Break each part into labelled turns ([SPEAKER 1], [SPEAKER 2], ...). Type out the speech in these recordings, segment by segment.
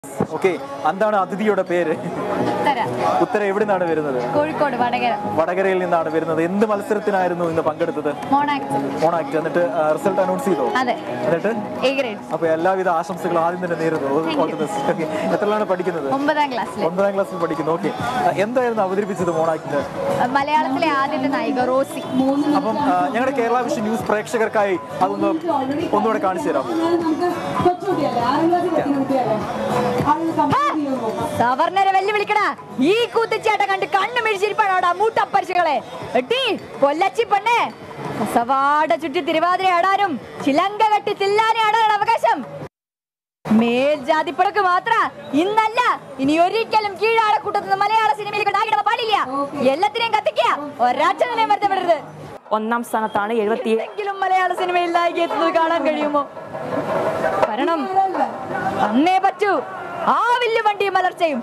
[SPEAKER 1] Okay എന്താണ് അതിഥിയുടെ പേര്
[SPEAKER 2] ഉത്തര
[SPEAKER 1] ഉത്തര എവിടെ നിന്നാണ് വരുന്നത്
[SPEAKER 2] കോഴിക്കോട് വടകര
[SPEAKER 1] വടകരയിൽ നിന്നാണ് വരുന്നത് എന്ത് മത്സരത്തിനായിരുന്നു ഇന്ന് പങ്കെടുത്തത്
[SPEAKER 2] മോണാക്ട്
[SPEAKER 1] ഓണാക്ട് എന്നിട്ട് റിസൾട്ട് അനൗൺസ് ചെയ്തോ
[SPEAKER 2] അതെ
[SPEAKER 1] എന്നിട്ട്
[SPEAKER 2] എ ഗ്രേഡ്
[SPEAKER 1] അപ്പൊ എല്ലാവിധ ആശംസകളും ആദ്യം തന്നെ നേരുന്നു All the best. Okay. എത്രയാണ് പഠിക്കുന്നത്
[SPEAKER 2] ഒമ്പതാം ക്ലാസ്സിൽ
[SPEAKER 1] ഒമ്പതാം ക്ലാസ്സിൽ പഠിക്കുന്നു ഓക്കെ എന്തായിരുന്നു അവതരിപ്പിച്ചത് മോണാക്ടിന്
[SPEAKER 2] മലയാളത്തിലെ ആദ്യത്തെ നായിക റോസി
[SPEAKER 1] അപ്പം ആ, ഞങ്ങളുടെ കേരള വിഷൻ ന്യൂസ് പ്രേക്ഷകർക്കായി അതൊന്ന് ഒന്നുകൂടെ കാണിച്ചു തരാം
[SPEAKER 2] സവർണരെ വെല്ലുവിളിക്കടാ ഈ കൂത്തിച്ചാട്ടം കണ്ട് കണ്ണു മിഴിച്ചിരിപ്പാടാ മൂട്ടപ്പരിശുകളെ എട്ടി കൊല്ലച്ചി പെണ്ണേ സവാട ചുറ്റി തിരുവാതിര ആടാനും ചിലങ്ക കെട്ടി തില്ലാനെ ആടാൻ അവകാശം മേൽജാതിപ്പടക്ക് മാത്ര ഇന്നല്ല ഇനി ഒരിക്കലും കീഴാള കൂട്ടത്തുനിന്ന് മലയാള സിനിമയിൽ ഉണ്ടാകിട പാടില്ല എല്ലാത്തിനെയും കത്തിക്കുക ഒരാഴ്ച വെറുതെ വിടരുത്
[SPEAKER 3] ഒന്നാം സ്ഥാനത്താണ് എഴുപത്തി
[SPEAKER 2] എങ്കിലും മലയാള സിനിമയിൽ നായിക എത്തുന്നത് കാണാൻ കഴിയുമോ വരണം അന്നേ പറ്റൂ ആ വില്ലു വണ്ടിയും മലർച്ചയും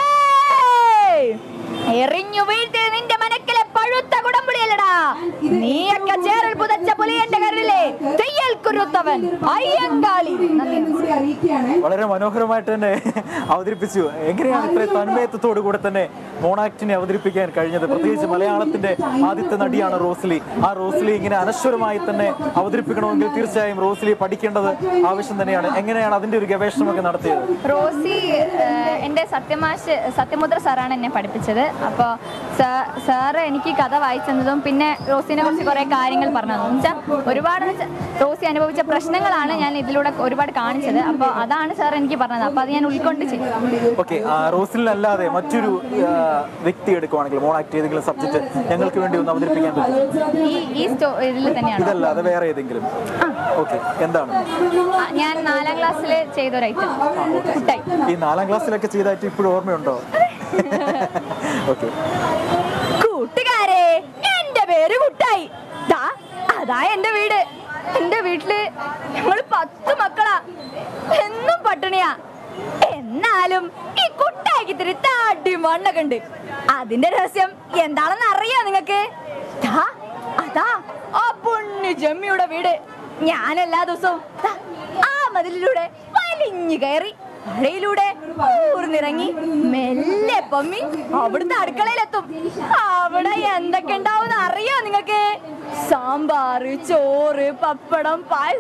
[SPEAKER 2] ഏയ്! എറിഞ്ഞു വീഴ്ത്തി നിന്റെ മനക്കിലെ പഴുത്ത കുടംപുളിയല്ലടാ നീയൊക്കെ ചേരൽ പുതച്ച പുലിയന്റെ കരളിലെ തെയ്യൽ കുരുത്തവൻ അയ്യങ്കാളി നന്ദി
[SPEAKER 1] വളരെ മനോഹരമായിട്ട് തന്നെ അവതരിപ്പിച്ചു എങ്ങനെയാണ് ഇത്രയും തന്മയത്വത്തോടു കൂടെ തന്നെ മോണാക്ടിനെ അവതരിപ്പിക്കാൻ കഴിഞ്ഞത് പ്രത്യേകിച്ച് മലയാളത്തിന്റെ ആദ്യത്തെ നടിയാണ് റോസ്ലി ആ റോസ്ലി ഇങ്ങനെ അനശ്വരമായി തന്നെ അവതരിപ്പിക്കണമെങ്കിൽ തീർച്ചയായും റോസ്ലി പഠിക്കേണ്ടത് ആവശ്യം തന്നെയാണ് എങ്ങനെയാണ് അതിന്റെ ഒരു ഗവേഷണമൊക്കെ നടത്തിയത്
[SPEAKER 2] റോസി ഏഹ്, എൻ്റെ സത്യമാഷ് സത്യമുദ്ര സാറാണ് എന്നെ പഠിപ്പിച്ചത് അപ്പോൾ സാറ് എനിക്ക് കഥ വായിച്ചതും പിന്നെ റോസിനെ കുറിച്ച് കുറേ കാര്യങ്ങൾ പറഞ്ഞത് വെച്ചാൽ ഒരുപാട് വെച്ചാ റോസി അനുഭവിച്ച പ്രശ്നങ്ങളാണ് ഞാൻ ഇതിലൂടെ ഒരുപാട് കാണിച്ചത് അപ്പോൾ അതാണ് സാർ എനിക്ക് പറഞ്ഞത് അപ്പോൾ അത് ഞാൻ ഉൾക്കൊണ്ട് ചെയ്യും
[SPEAKER 1] ഓക്കെ റോസിലല്ലാതെ മറ്റൊരു ആ, വ്യക്തി എടുക്കുവാണെങ്കിൽ മോണാക്ട് ഏതെങ്കിലും സബ്ജക്ട് ഞങ്ങൾക്ക് വേണ്ടി ഒന്ന് അവതരിപ്പിക്കാൻ പറ്റും
[SPEAKER 2] ഈ ഈ സ്റ്റോ ഇതിൽ തന്നെയാണ്
[SPEAKER 1] ഇതല്ലാതെ വേറെ ഏതെങ്കിലും ഓക്കെ എന്താണ്
[SPEAKER 2] ആ, ഞാൻ നാലാം ക്ലാസ്സിൽ ചെയ്ത ഒരു ഐറ്റം കുട്ടായി
[SPEAKER 1] ഈ നാലാം ക്ലാസ്സിലൊക്കെ ചെയ്തായിട്ട് ഇപ്പോഴും ഓർമ്മയുണ്ടോ ഓക്കെ
[SPEAKER 2] കൂട്ടുകാരെ എന്റെ പേര് കുട്ടായി ദാ അതാ എന്റെ വീട് എന്റെ വീട്ടില് ഞങ്ങൾ പത്ത് മക്കളാ എന്നും പട്ടിണിയാ എന്നാലും ഈ കുട്ടായിക്ക് ഇത്തിരി താടി മണ്ണൊക്കെ ഉണ്ട് അതിന്റെ രഹസ്യം എന്താണെന്ന് അറിയാ നിങ്ങക്ക് ദാ, അതാ ആ പൊണ്ണു ജമ്മിയുടെ വീട് ഞാൻ എല്ലാ ദിവസവും ദാ, ആ മതിലിലൂടെ വലിഞ്ഞു കയറി മഴയിലൂടെ ഊർന്നിറങ്ങി മെല്ലെ പമ്മി അവിടുത്തെ അടുക്കളയിലെത്തും അവിടെ എന്തൊക്കെ ഉണ്ടാവും അറിയോ നിങ്ങക്ക് സാമ്പാറ് ചോറ് പപ്പടം പാൽ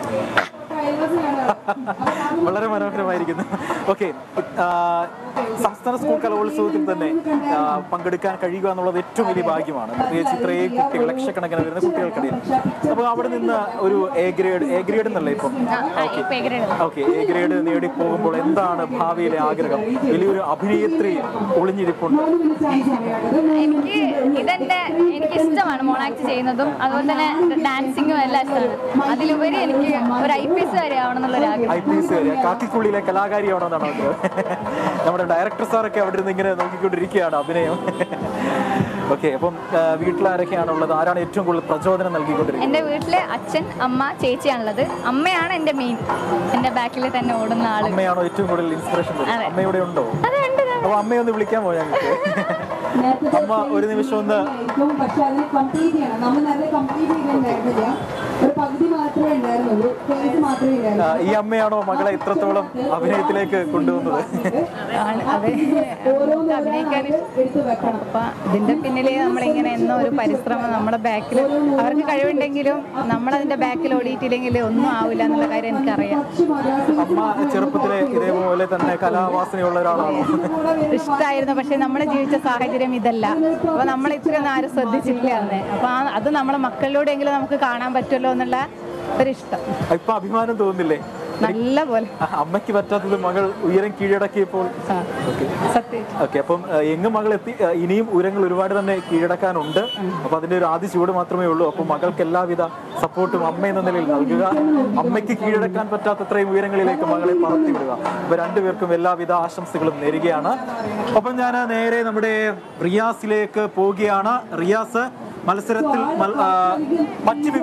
[SPEAKER 1] വളരെ മനോഹരമായിരിക്കുന്നു ഓക്കെ സംസ്ഥാന സ്കൂൾ കലോത്സവത്തിൽ തന്നെ ആ, പങ്കെടുക്കാൻ കഴിയുക എന്നുള്ളത് ഏറ്റവും വലിയ ഭാഗ്യമാണ് പ്രത്യേകിച്ച് ഇത്രയും കുട്ടികൾ ലക്ഷക്കണക്കിന് വരുന്ന കുട്ടികൾക്കിടയിൽ അപ്പോൾ അവിടെ നിന്ന് ഒരു എ ഗ്രേഡ് എ ഗ്രേഡ് എന്നല്ലേ ഇപ്പം ഓക്കെ
[SPEAKER 2] ഇപ്പൊ എങ്ങനെ
[SPEAKER 1] ഓക്കെ എ ഗ്രേഡ് നേടി പോകുമ്പോൾ എന്താണ് ഭാവിയിലെ ആഗ്രഹം വലിയൊരു അഭിനേത്രി ഒളിഞ്ഞിരിപ്പുണ്ട്
[SPEAKER 2] എനിക്ക് ഇതെന്റെ എനിക്ക് ഇഷ്ടമാണ് മോണാക്ട് ചെയ്യുന്നതും അതുപോലെ തന്നെ ഡാൻസിങ്ങും എല്ലാം ഇഷ്ടമാണ് അതിലുപരി എനിക്ക് ഒരു ഐ പി എസ് വരെ ആവണം എന്നുള്ള ഒരു ആഗ്രഹം
[SPEAKER 1] ഐ പി എസ് വരെ കാക്കിക്കുള്ളിലെ കലാകാരിയാണെന്നാണ് ആഗ്രഹം നമ്മുടെ ഡയറക്ടർ സാറൊക്കെ അവിടെ നിന്ന് ഇങ്ങനെ നോക്കിക്കൊണ്ടിരിക്കുകയാണ് അഭിനയം ഓക്കെ അപ്പം ആ, വീട്ടിലാരൊക്കെയാണുള്ളത് ആരാണ് ഏറ്റവും കൂടുതൽ പ്രചോദനം നൽകിക്കൊണ്ടിരിക്കുന്നത്
[SPEAKER 2] എന്റെ വീട്ടില് അച്ഛൻ അമ്മ ചേച്ചിയാണുള്ളത് അമ്മയാണ് എന്റെ മെയിൻ എന്റെ ബാക്കിൽ തന്നെ ഓടുന്ന ആള്
[SPEAKER 1] അമ്മയാണോ ഏറ്റവും കൂടുതൽ ഇൻസ്പിറേഷൻ
[SPEAKER 2] അതെ.
[SPEAKER 1] അമ്മ ഇവിടെ ഉണ്ടോ
[SPEAKER 2] അതെ ഉണ്ട്
[SPEAKER 1] അപ്പൊ അമ്മയെ ഒന്ന് വിളിക്കാമോ ഞങ്ങൾക്ക് അമ്മ ഒരു നിമിഷം ഒന്ന്
[SPEAKER 4] ഏറ്റവും പക്ഷെ അതിന് കംപ്ലീറ്റ് ചെയ്യണം നമ്മൾ നേരത്തെ കംപ്ലീറ്റ് ചെയ്തിട്ടുണ്ടായിരുന്നില്ല ഒരു പകുതി മാത്രമേ ഉണ്ടായിരുന്നുള്ളൂ ഫേസ് മാത്രമേ
[SPEAKER 1] ആ,
[SPEAKER 4] ഉണ്ടായിരുന്നുള്ളൂ
[SPEAKER 1] ഈ അമ്മയാണോ മകളെ ഇത്രത്തോളം അഭിനയത്തിലേക്ക് കൊണ്ടുവന്നത്
[SPEAKER 5] ആണ് അതെ അഭിനയിക്കാൻ
[SPEAKER 4] എടുത്ത് വെക്കണം
[SPEAKER 5] അപ്പൊ ഇതിന്റെ പിന്നില് നമ്മളിങ്ങനെ എന്നോ ഒരു പരിശ്രമം നമ്മുടെ ബാക്കിൽ അവർക്ക് കഴിവുണ്ടെങ്കിലും നമ്മളതിന്റെ ബാക്കിൽ ഓടിയിട്ടില്ലെങ്കിൽ ഒന്നും ആവില്ല എന്നുള്ള കാര്യം എനിക്കറിയാം
[SPEAKER 1] അമ്മ ചെറുപ്പത്തിലെ ഇതേപോലെ തന്നെ കലാവാസനയുള്ള ഒരാളാണോ
[SPEAKER 5] ഇഷ്ടമായിരുന്നു പക്ഷെ നമ്മൾ ജീവിച്ച സാഹചര്യം ഇതല്ല അപ്പൊ നമ്മൾ ഇത്രയൊന്നും ആരും ശ്രദ്ധിച്ചിട്ടില്ല അന്ന് അപ്പൊ ആ- അത് നമ്മളെ മക്കളിലൂടെയെങ്കിലും നമുക്ക് കാണാൻ പറ്റുമല്ലോ എന്നുള്ള ഒരു ഇഷ്ടം
[SPEAKER 1] ഇപ്പൊ അഭിമാനം തോന്നുന്നില്ലേ
[SPEAKER 5] നല്ല പോലെ
[SPEAKER 1] ആ, അമ്മയ്ക്ക് പറ്റാത്തത് മകൾ ഉയരം കീഴടക്കിയപ്പോൾ ഓക്കെ
[SPEAKER 5] സത്യം
[SPEAKER 1] ഓക്കെ അപ്പം ആ, എങ്ങും മകൾ എത്തി ആ, ഇനിയും ഉയരങ്ങൾ ഒരുപാട് തന്നെ കീഴടക്കാനുണ്ട് അപ്പൊ അതിന്റെ ഒരു ആദ്യ ചുവട് മാത്രമേ ഉള്ളൂ അപ്പൊ മകൾക്ക് എല്ലാവിധ സപ്പോർട്ടും അമ്മ എന്ന നിലയിൽ നൽകുക അമ്മയ്ക്ക് കീഴടക്കാൻ പറ്റാത്തത്രയും ഉയരങ്ങളിലേക്ക് മകളെ പറത്തി വിടുക അപ്പൊ രണ്ടുപേർക്കും എല്ലാവിധ ആശംസകളും നേരുകയാണ് അപ്പം ഞാൻ നേരെ നമ്മുടെ റിയാസിലേക്ക് പോവുകയാണ് റിയാസ് മത്സരത്തിൽ മൽ- ആ, മറ്റ്